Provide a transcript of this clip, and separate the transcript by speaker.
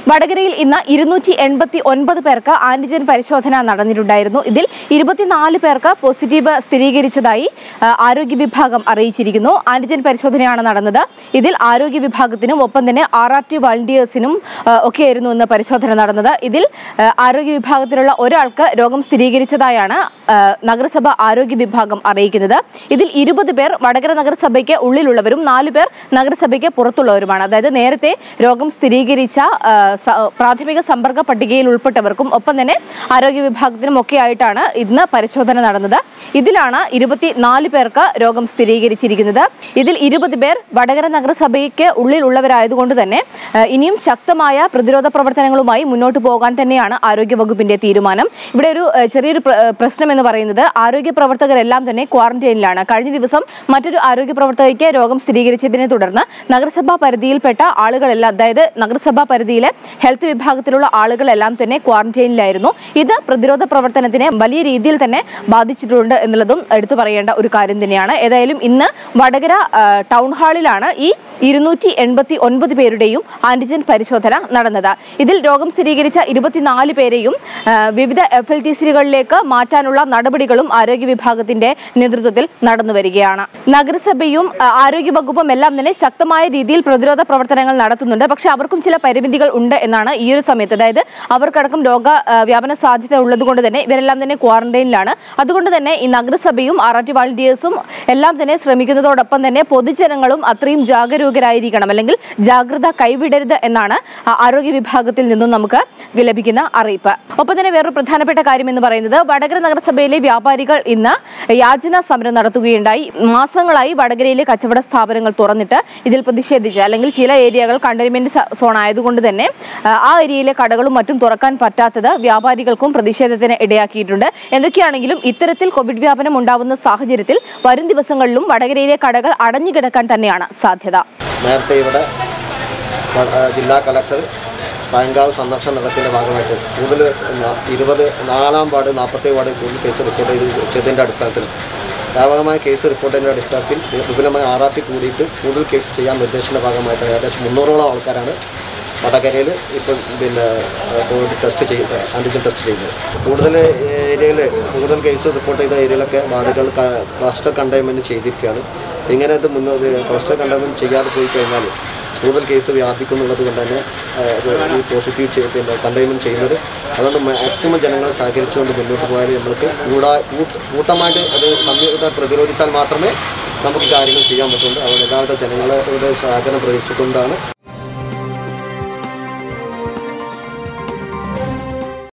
Speaker 1: വടകരയിൽ ഇന്ന് ഇരുന്നൂറ്റി എൺപത്തി ഒൻപത് പേർക്ക് ആന്റിജൻ പരിശോധന നടന്നിട്ടുണ്ടായിരുന്നു ഇതിൽ ഇരുപത്തിനാല് പേർക്ക് പോസിറ്റീവ് സ്ഥിരീകരിച്ചതായി ആ, ആരോഗ്യ വിഭാഗം അറിയിച്ചിരിക്കുന്നു ആന്റിജൻ പരിശോധനയാണ് നടന്നത് ഇതിൽ ആരോഗ്യ വിഭാഗത്തിനും ഒപ്പം തന്നെ ആർ ആർ ടി വളണ്ടിയേഴ്സിനും ആ, ഒക്കെയായിരുന്നു ഇന്ന് പരിശോധന നടന്നത് ഇതിൽ ആ, ആരോഗ്യ വിഭാഗത്തിലുള്ള ഒരാൾക്ക് രോഗം സ്ഥിരീകരിച്ചതായാണ് ആ, നഗരസഭ ആരോഗ്യ വിഭാഗം അറിയിക്കുന്നത് ഇതിൽ ഇരുപത് പേർ വടകര നഗരസഭയ്ക്ക് ഉള്ളിലുള്ളവരും നാല് പേർ നഗരസഭയ്ക്ക് പുറത്തുള്ളവരുമാണ് അതായത് നേരത്തെ രോഗം സ്ഥിരീകരിച്ച ആ, സ- പ്രാഥമിക സമ്പർക്ക പട്ടികയിൽ ഉൾപ്പെട്ടവർക്കും ഒപ്പം തന്നെ ആരോഗ്യ വിഭാഗത്തിനും ഒക്കെ ആയിട്ടാണ് ഇന്ന് പരിശോധന നടന്നത് ഇതിലാണ് ഇരുപത്തി നാല് പേർക്ക് രോഗം സ്ഥിരീകരിച്ചിരിക്കുന്നത് ഇതിൽ ഇരുപത് പേർ വടകര നഗരസഭയ്ക്ക് ഉള്ളിലുള്ളവരായതുകൊണ്ട് തന്നെ ആ, ഇനിയും ശക്തമായ പ്രതിരോധ പ്രവർത്തനങ്ങളുമായി മുന്നോട്ട് പോകാൻ തന്നെയാണ് ആരോഗ്യ വകുപ്പിന്റെ തീരുമാനം ഇവിടെ ഒരു ആ, ചെറിയൊരു പ്ര- ആ, പ്രശ്നം എന്ന് പറയുന്നത് ആരോഗ്യ പ്രവർത്തകരെല്ലാം തന്നെ ക്വാറന്റൈനിലാണ് കഴിഞ്ഞ ദിവസം മറ്റൊരു ആരോഗ്യ പ്രവർത്തകയ്ക്ക് രോഗം സ്ഥിരീകരിച്ചതിനെ തുടർന്ന് നഗരസഭാ പരിധിയിൽപ്പെട്ട ആളുകളെല്ലാം അതായത് നഗരസഭാ പരിധിയിലെ ഹെൽത്ത് വിഭാഗത്തിലുള്ള ആളുകളെല്ലാം തന്നെ ക്വാറന്റൈനിലായിരുന്നു ഇത് പ്രതിരോധ പ്രവർത്തനത്തിനെ വലിയ രീതിയിൽ തന്നെ ബാധിച്ചിട്ടുണ്ട് എന്നുള്ളതും എടുത്തു പറയേണ്ട ഒരു കാര്യം തന്നെയാണ് ഏതായാലും ഇന്ന് വടകര ആ, ടൗൺ ഹാളിലാണ് ഈ ഇരുന്നൂറ്റി എൺപത്തി ഒൻപത് പേരുടെയും ആന്റിജൻ പരിശോധന നടന്നത് ഇതിൽ രോഗം സ്ഥിരീകരിച്ച ഇരുപത്തിനാല് പേരെയും ആ, വിവിധ എഫ് എൽ ടി സികളിലേക്ക് മാറ്റാനുള്ള നടപടികളും ആരോഗ്യ വിഭാഗത്തിന്റെ നേതൃത്വത്തിൽ നടന്നു വരികയാണ് നഗരസഭയും ആ, ആരോഗ്യ വകുപ്പും എല്ലാം തന്നെ ശക്തമായ രീതിയിൽ പ്രതിരോധ പ്രവർത്തനങ്ങൾ നടത്തുന്നുണ്ട് പക്ഷേ അവർക്കും ചില പരിമിതികൾ ഉണ്ട് എന്നാണ് ഈ ഒരു സമയത്ത് അതായത് അവർക്കടക്കം രോഗ ആ, വ്യാപന സാധ്യത ഉള്ളതുകൊണ്ട് തന്നെ ഇവരെല്ലാം തന്നെ ക്വാറന്റൈനിലാണ് അതുകൊണ്ട് തന്നെ ഈ നഗരസഭയും ആർ ആർ ടി വാളണ്ടിയേഴ്സും എല്ലാം തന്നെ ശ്രമിക്കുന്നതോടൊപ്പം തന്നെ പൊതുജനങ്ങളും അത്രയും ജാഗരൂകരായിരിക്കണം അല്ലെങ്കിൽ ജാഗ്രത കൈവിടരുത് എന്നാണ് ആ, ആരോഗ്യ വിഭാഗത്തിൽ നിന്നും നമുക്ക് ലഭിക്കുന്ന അറിയിപ്പ് ഒപ്പം തന്നെ വേറൊരു പ്രധാനപ്പെട്ട കാര്യം എന്ന് പറയുന്നത് വടകര നഗരസഭയിലെ വ്യാപാരികൾ ഇന്ന് യാചനാ സമരം നടത്തുകയുണ്ടായി മാസങ്ങളായി വടകരയിലെ കച്ചവട സ്ഥാപനങ്ങൾ തുറന്നിട്ട് ഇതിൽ പ്രതിഷേധിച്ച് അല്ലെങ്കിൽ ചില ഏരിയകൾ കണ്ടെയ്ൻമെന്റ് സോൺ ആയതുകൊണ്ട് തന്നെ ആ, ആ ഏരിയയിലെ കടകളും മറ്റും തുറക്കാൻ പറ്റാത്തത് വ്യാപാരികൾക്കും പ്രതിഷേധത്തിന് ഇടയാക്കിയിട്ടുണ്ട് എന്തൊക്കെയാണെങ്കിലും ഇത്തരത്തിൽ കോവിഡ് വ്യാപനം ഉണ്ടാവുന്ന സാഹചര്യത്തിൽ വരും ദിവസങ്ങളിലും വടകരയിലെ കടകൾ അടഞ്ഞുകിടക്കാൻ തന്നെയാണ് സാധ്യത
Speaker 2: നേരത്തെ ഇവിടെ വ- ആ, ജില്ലാ കളക്ടർ പയങ്കാവ് സന്ദർശനം നടത്തിയതിൻ്റെ ഭാഗമായിട്ട് കൂടുതൽ ന- ഇരുപത് നാലാം വാർഡ് നാൽപ്പത്തേഴ് വാർഡ് കൂടുതൽ കേസ് റിപ്പോർട്ട് ചെയ്ത് ചെയ്തതിൻ്റെ അടിസ്ഥാനത്തിൽ വ്യാപകമായ കേസ് റിപ്പോർട്ട് ചെയ്തതിൻ്റെ അടിസ്ഥാനത്തിൽ വിപുലമായ ആർ ആർ ടി കൂടിയിട്ട് കൂടുതൽ കേസ് ചെയ്യാൻ നിർദ്ദേശിച്ച ഭാഗമായിട്ട് ഏകദേശം മുന്നൂറോളം ആൾക്കാരാണ് വടകരയിൽ ഇപ്പം പിന്നെ കോവിഡ് ടെസ്റ്റ് ചെയ്യുന്നത് ആൻറ്റിജൻ ടെസ്റ്റ് ചെയ്യുന്നത് കൂടുതൽ ഏരിയയിൽ കൂടുതൽ കേസ് റിപ്പോർട്ട് ചെയ്ത ഏരിയയിലൊക്കെ വാർഡുകൾ ക്ലസ്റ്റർ കണ്ടെയ്ൻമെൻറ്റ് ചെയ്തിരിക്കുകയാണ് ഇങ്ങനെ ഇത് മുന്നോട്ട് ക്ലസ്റ്റർ കണ്ടെയ്ൻമെൻറ്റ് ചെയ്യാതെ പോയി കഴിഞ്ഞാൽ കൂടുതൽ കേസ് വ്യാപിക്കുന്നുള്ളത് കൊണ്ട് തന്നെ ഏഹ്, ഈ പോസിറ്റീവ് ചെയ്ത് പിന്നെ കണ്ടെയ്ൻമെൻറ്റ് ചെയ്യുന്നത് അതുകൊണ്ട് മാക്സിമം ജനങ്ങളെ സഹകരിച്ചുകൊണ്ട് മുന്നോട്ട് പോയാൽ നമ്മൾക്ക് കൂടാ കൂട്ട- കൂട്ടമായിട്ട് അത് സംയുക്ത പ്രതിരോധിച്ചാൽ മാത്രമേ നമുക്ക് കാര്യങ്ങൾ ചെയ്യാൻ പറ്റുള്ളൂ അതുകൊണ്ട് എല്ലാവരുടെ ജനങ്ങളുടെ സഹകരണം പ്രതീക്ഷിച്ചുകൊണ്ടാണ്